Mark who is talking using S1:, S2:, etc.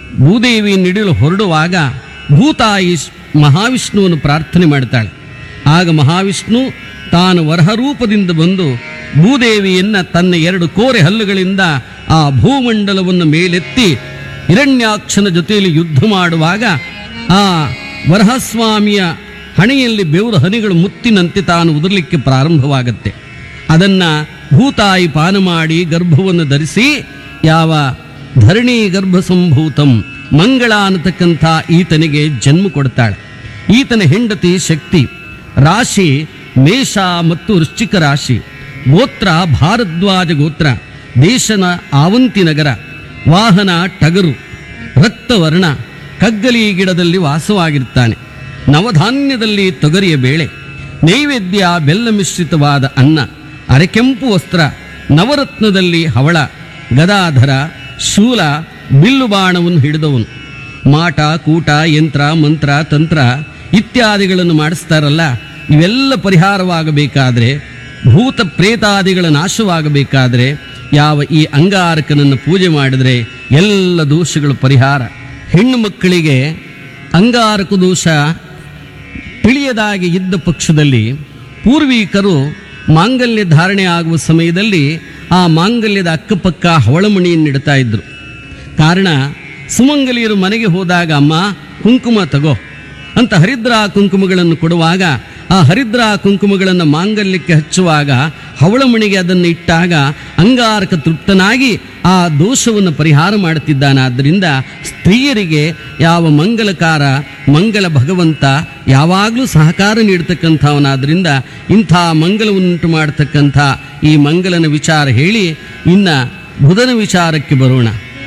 S1: ಭೂದೇವಿ ನಿಡಿಲು ಹೊರಡುವಾಗ ಭೂತಾಯಿ ಸ್- ಮಹಾವಿಷ್ಣುವನ್ನು ಪ್ರಾರ್ಥನೆ ಮಾಡ್ತಾಳೆ ಆಗ ಮಹಾವಿಷ್ಣು ತಾನು ವರಹರೂಪದಿಂದ ಬಂದು ಭೂದೇವಿಯನ್ನ ತನ್ನ ಎರಡು ಕೋರೆ ಹಲ್ಲುಗಳಿಂದ ಆ ಭೂಮಂಡಲವನ್ನು ಮೇಲೆತ್ತಿ ಹಿರಣ್ಯಾಕ್ಷನ ಜೊತೆಯಲ್ಲಿ ಯುದ್ಧ ಮಾಡುವಾಗ ಆ ವರಹಸ್ವಾಮಿಯ ಹಣೆಯಲ್ಲಿ ಬೆವರು ಹನಿಗಳು ಮುತ್ತಿನಂತೆ ತಾನು ಉದರಲಿಕ್ಕೆ ಪ್ರಾರಂಭವಾಗತ್ತೆ ಅದನ್ನ ಭೂತಾಯಿ ಪಾನ ಮಾಡಿ ಗರ್ಭವನ್ನು ಧರಿಸಿ ಯಾವ ಧರಣಿ ಗರ್ಭ ಸಂಭೂತಂ ಮಂಗಳ ಅನ್ನತಕ್ಕಂಥ ಈತನಿಗೆ ಜನ್ಮ ಕೊಡ್ತಾಳೆ ಈತನ ಹೆಂಡತಿ ಶಕ್ತಿ ರಾಶಿ ಮೇಷ ಮತ್ತು ವೃಶ್ಚಿಕ ರಾಶಿ ಗೋತ್ರ ಭಾರದ್ವಾಜ ಗೋತ್ರ ದೇಶನ ಆವಂತಿ ನಗರ ವಾಹನ ಟಗರು ರಕ್ತವರ್ಣ ಕಗ್ಗಲಿ ಗಿಡದಲ್ಲಿ ವಾಸವಾಗಿರ್ತಾನೆ ನವಧಾನ್ಯದಲ್ಲಿ ತೊಗರಿಯ ಬೇಳೆ ನೈವೇದ್ಯ ಬೆಲ್ಲ ಮಿಶ್ರಿತವಾದ ಅನ್ನ ಅರೆಕೆಂಪು ವಸ್ತ್ರ ನವರತ್ನದಲ್ಲಿ ಹವಳ ಗದಾಧರ ಶೂಲ ಬಿಲ್ಲು ಬಾಣವನ್ನು ಹಿಡಿದವನು ಮಾಟ ಕೂಟ ಯಂತ್ರ ಮಂತ್ರ ತಂತ್ರ ಇತ್ಯಾದಿಗಳನ್ನು ಮಾಡಿಸ್ತಾರಲ್ಲ ಇವೆಲ್ಲ ಪರಿಹಾರವಾಗಬೇಕಾದ್ರೆ ಭೂತ ಪ್ರೇತಾದಿಗಳ ನಾಶವಾಗಬೇಕಾದ್ರೆ ಯಾವ ಈ ಅಂಗಾರಕನನ್ನು ಪೂಜೆ ಮಾಡಿದರೆ ಎಲ್ಲ ದೋಷಗಳು ಪರಿಹಾರ ಹೆಣ್ಣು ಮಕ್ಕಳಿಗೆ ಅಂಗಾರಕ ದೋಷ ತಿಳಿಯದಾಗಿ ಇದ್ದ ಪಕ್ಷದಲ್ಲಿ ಪೂರ್ವಿಕರು ಮಾಂಗಲ್ಯ ಧಾರಣೆ ಆಗುವ ಸಮಯದಲ್ಲಿ ಆ ಮಾಂಗಲ್ಯದ ಅಕ್ಕಪಕ್ಕ ಹವಳಮಣಿಯನ್ನಿಡ್ತಾ ಇದ್ರು ಕಾರಣ ಸುಮಂಗಲಿಯರು ಮನೆಗೆ ಹೋದಾಗ ಅಮ್ಮ ಕುಂಕುಮ ತಗೋ ಅಂತ ಹರಿದ್ರಾ ಕುಂಕುಮಗಳನ್ನು ಕೊಡುವಾಗ ಆ ಹರಿದ್ರಾ ಕುಂಕುಮಗಳನ್ನು ಮಾಂಗಲ್ಯಕ್ಕೆ ಹಚ್ಚುವಾಗ ಹವಳಮಣಿಗೆ ಅದನ್ನು ಇಟ್ಟಾಗ ಅಂಗಾರಕ ತೃಪ್ತನಾಗಿ ಆ ದೋಷವನ್ನು ಪರಿಹಾರ ಮಾಡುತ್ತಿದ್ದಾನಾದ್ದರಿಂದ ಸ್ತ್ರೀಯರಿಗೆ ಯಾವ ಮಂಗಲಕಾರ ಮಂಗಲ ಭಗವಂತ ಯಾವಾಗಲೂ ಸಹಕಾರ ನೀಡ್ತಕ್ಕಂಥವನಾದ್ರಿಂದ ಇಂಥ ಮಂಗಲವನ್ನುಂಟು ಮಾಡತಕ್ಕಂಥ ಈ ಮಂಗಲನ ವಿಚಾರ ಹೇಳಿ ಇನ್ನು ಬುಧನ ವಿಚಾರಕ್ಕೆ ಬರೋಣ